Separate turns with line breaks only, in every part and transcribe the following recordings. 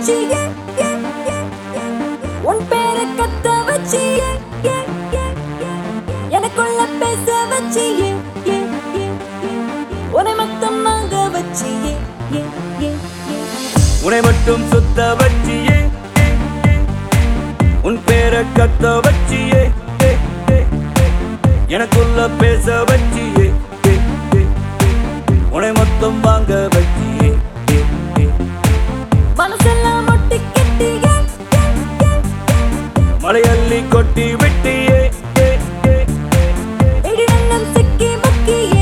வச்சியே உன் பேரை கத்த வச்சியே எனக்குள்ள பேச வச்சியே உன்னை மட்டும் வாங்க வச்சியே
உன்னை மட்டும் சுத்த வச்சியே உன் பேரை கத்த வச்சியே எனக்குள்ள பேச வச்சியே உன்னை மொத்தம் வாங்க வச்சியே
மனசெல்லாம் ஒட்டி கெட்டியே
மலையள்ளி கொட்டி விட்டியே
இடிடங்கம் சிக்கி முக்கியே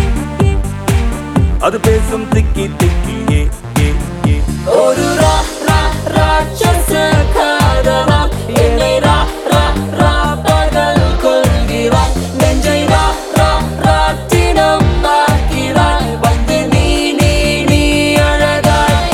அது பேசும் திக்கி திக்கியே
ஒரு ரா ரா ராட்சச காதலா என்னை ரா ரா ரா பகல் கொள்கிறாய் நெஞ்சை ரா ரா ராட்டினம் ஆக்கிறாய் வந்து நீ நீ நீ அழகாய்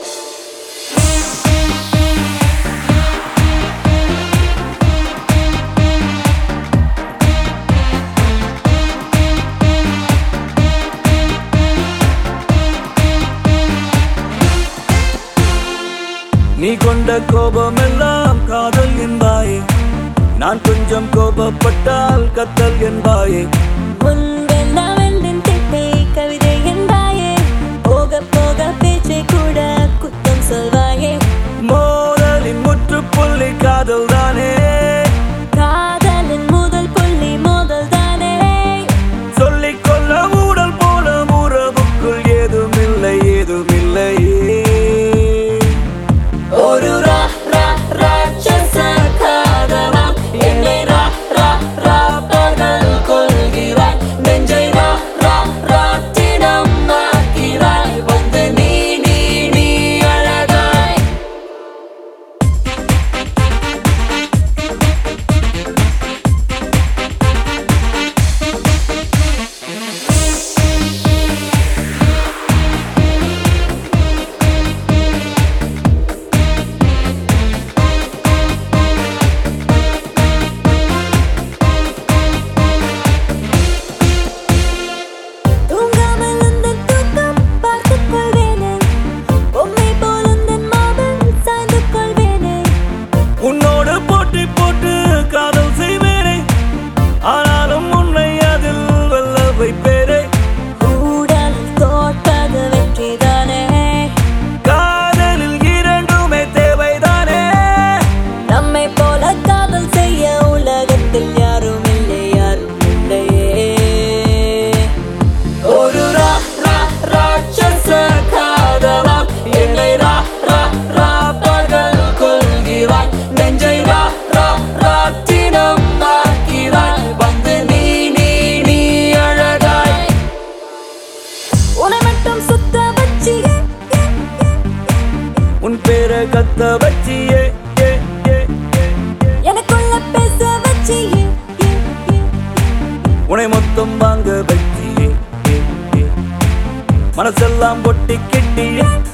நீ கொண்ட கோபமெல்லாம் காதல் என்பாயே நான் கொஞ்சம் கோபப்பட்டால் கத்தல் என்பாயே
முன்பெல்லாம் வெள்ளன் திட்டை கவிதை என்பாயே போக போக பேச்சை கூட குத்தம் சொல்வாயே
மோதலின் முற்றுப்புள்ளி காதல் தானே
காதலின் முதல் புள்ளி மோதல் தானே
சொல்லிக் கொள்ள ஊடல் போல உறவுக்குள் ஏதுமில்லை ஏதுமில்லையே
ஒரு ரா ரா ராட்சச காதலாம் என்னை ரா ரா ரா பகல் கொள்கிறாய் நெஞ்சை ரா ரா ராட்டினம் ஆக்கிறாய் வந்து நீ நீ நீ அழகாய் தூங்காமல் உந்தன் தூக்கம் பார்த்துக் கொள்வேனே பொம்மை போல் உந்தன் மார்பில் சாய்ந்து கொள்வேனே
உன்னோடு போட்டி போட்டு காதல் செய்வேனே ஆனாலும் உன்னை அதில் வெல்ல வைப்பேனே
ஊடல் தோற்பது வெற்றிதானே
காதலில் இரண்டுமே தேவைதானே
நம்மை போல காதல் செய்ய உலகத்தில் யாரும் இல்லை யாரும் இல்லையே ஒரு ரா ரா ராட்சச காதலாம் என்னை ரா ரா ரா பகல் கொள்கிறாய் நெஞ்சை ரா ரா ராட்டினம் ஆக்கிறாய் வந்து நீ நீ நீ அழகாய் உன்னை மட்டும் சுத்த வச்சியே
உன் பேரை கத்த வச்சியே ஏ, ஏ, ஏ, ஏ.
எனக்குள்ள பேச வச்சியே
உன்னை மொத்தம் வாங்க வச்சியே ஏ, ஏ. மனசெல்லாம் பொட்டி கிட்டியே